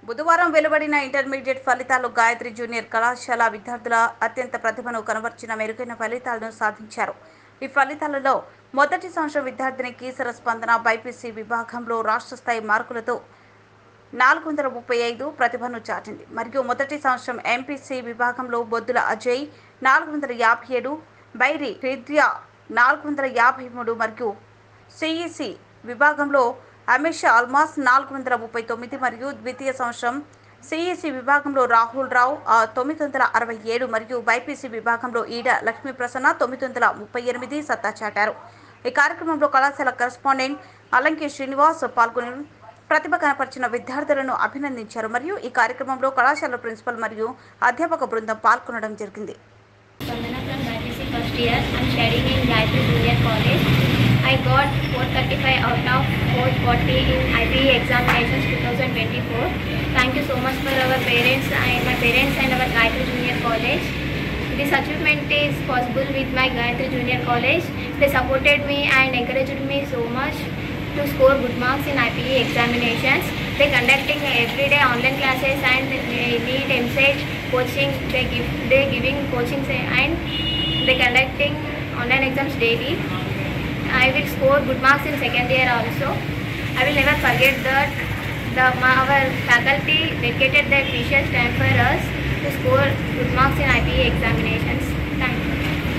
బుధవారం వెలువడిన ఇంటర్మీడియట్ ఫలితాల్లో గాయత్రి జూనియర్ కళాశాల విద్యార్థుల అత్యంత ప్రతిభను కనబర్చిన మెరుగైన ఫలితాలను సాధించారు ఈ ఫలితాలలో మొదటి సంవత్సరం విద్యార్థిని కీసర స్పందన బైపీసీ విభాగంలో రాష్ట్ర స్థాయి మార్కులతో నాలుగు వందల ముప్పై ఐదు ప్రతిభను చాటింది మరియు మొదటి సంవత్సరం ఎంపీసీ విభాగంలో బొద్దుల అజయ్ నాలుగు వందల యాభై ఏడు బైరి హృద్య నాలుగు వందల యాభై మూడు మరియు సిఈసి విభాగంలో అమిష్ ఆల్మాస్ నాలుగు వందల ముప్పై తొమ్మిది మరియు ద్వితీయ సంవత్సరం సిఈసి విభాగంలో రాహుల్ రావు ఆ, తొమ్మిది వందల అరవై ఏడు మరియు బైపీసీ విభాగంలో ఈడ లక్ష్మీ ప్రసన్న తొమ్మిది వందల ముప్పై ఎనిమిది సత్తా చాటారు ఈ కార్యక్రమంలో కళాశాల కరెస్పాండెంట్ అలంకి శ్రీనివాస్ పాల్గొని ప్రతిభ కనపరిచిన విద్యార్థులను అభినందించారు మరియు ఈ కార్యక్రమంలో కళాశాల ప్రిన్సిపల్ మరియు అధ్యాపక బృందం పాల్గొనడం జరిగింది Vandana from BIPC first year. I'm studying in Gayatri Junior College. I got 435 out of 440 in IBE examinations 2024. Thank you so much for our parents and my parents and our Gayatri Junior College. This achievement is possible with my Gayatri Junior College. They supported me and encouraged me so much to score good marks in IPE examinations. They conducting everyday online classes and they need MSET coaching. They give they giving coaching and they conducting online exams daily. I will score good marks in second year also. I will never forget that the my- our faculty dedicated their precious time for us to score good marks in IPE examinations. Thank you.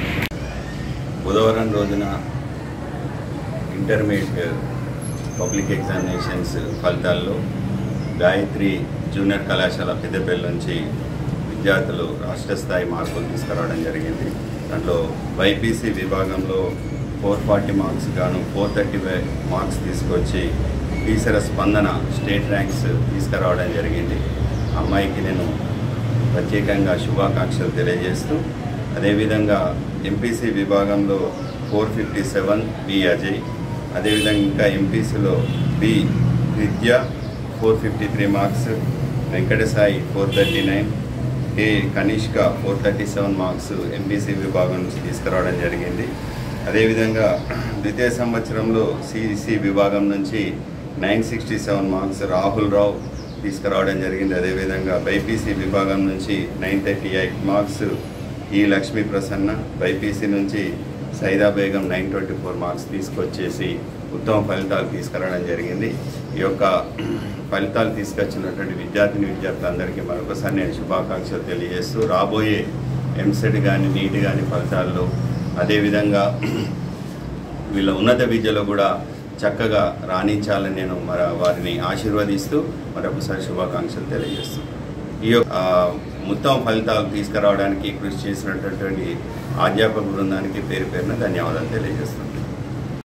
బుధవారం రోజున intermediate public examinations ఫలితాల్లో Gayatri junior కళాశాల పెద్దపల్లి నుంచి విద్యార్థులు రాష్ట్ర స్థాయి మార్కులు తీసుకురావడం జరిగింది దాంట్లో బైపీసీ విభాగంలో ఫోర్ ఫార్టీ మార్క్స్ గాను ఫోర్ థర్టీ ఫైవ్ మార్క్స్ తీసుకొచ్చి టీచర్ స్పందన స్టేట్ ర్యాంక్స్ తీసుకురావడం జరిగింది అమ్మాయికి నేను ప్రత్యేకంగా శుభాకాంక్షలు తెలియజేస్తూ అదేవిధంగా ఎంపీసీ విభాగంలో four fifty seven B Ajay అదేవిధంగా ఇంకా ఎంపీసీలో B Vidya four fifty three marks Venkatasai four thirty nine A Kanishka four thirty seven marks MPC విభాగం నుంచి తీసుకురావడం జరిగింది అదేవిధంగా ద్వితీయ సంవత్సరంలో సిసి విభాగం నుంచి nine sixty seven marks Rahul Rao తీసుకురావడం జరిగింది అదేవిధంగా బైపీసీ విభాగం నుంచి నైన్ థర్టీ ఎయిట్ మార్క్స్ ఈ లక్ష్మీ ప్రసన్న బైపీసీ నుంచి Saida Begum nine twenty four marks తీసుకొచ్చేసి ఉత్తమ ఫలితాలు తీసుకురావడం జరిగింది ఈ యొక్క ఫలితాలు తీసుకొచ్చినటువంటి విద్యార్థిని విద్యార్థులందరికీ మరొకసారి నేను శుభాకాంక్షలు తెలియజేస్తూ రాబోయే ఎంసెట్ కానీ నీట్ కానీ ఫలితాల్లో అదేవిధంగా వీళ్ళ ఉన్నత విద్యలో కూడా చక్కగా రాణించాలని నేను మన వారిని ఆశీర్వదిస్తూ మరొకసారి శుభాకాంక్షలు తెలియజేస్తూ ఈ యొక్క ఆ, ఉత్తమ ఫలితాలు తీసుకురావడానికి కృషి చేసినటువంటి అధ్యాపక బృందానికి పేరు పేరున ధన్యవాదాలు తెలియజేస్తున్నాను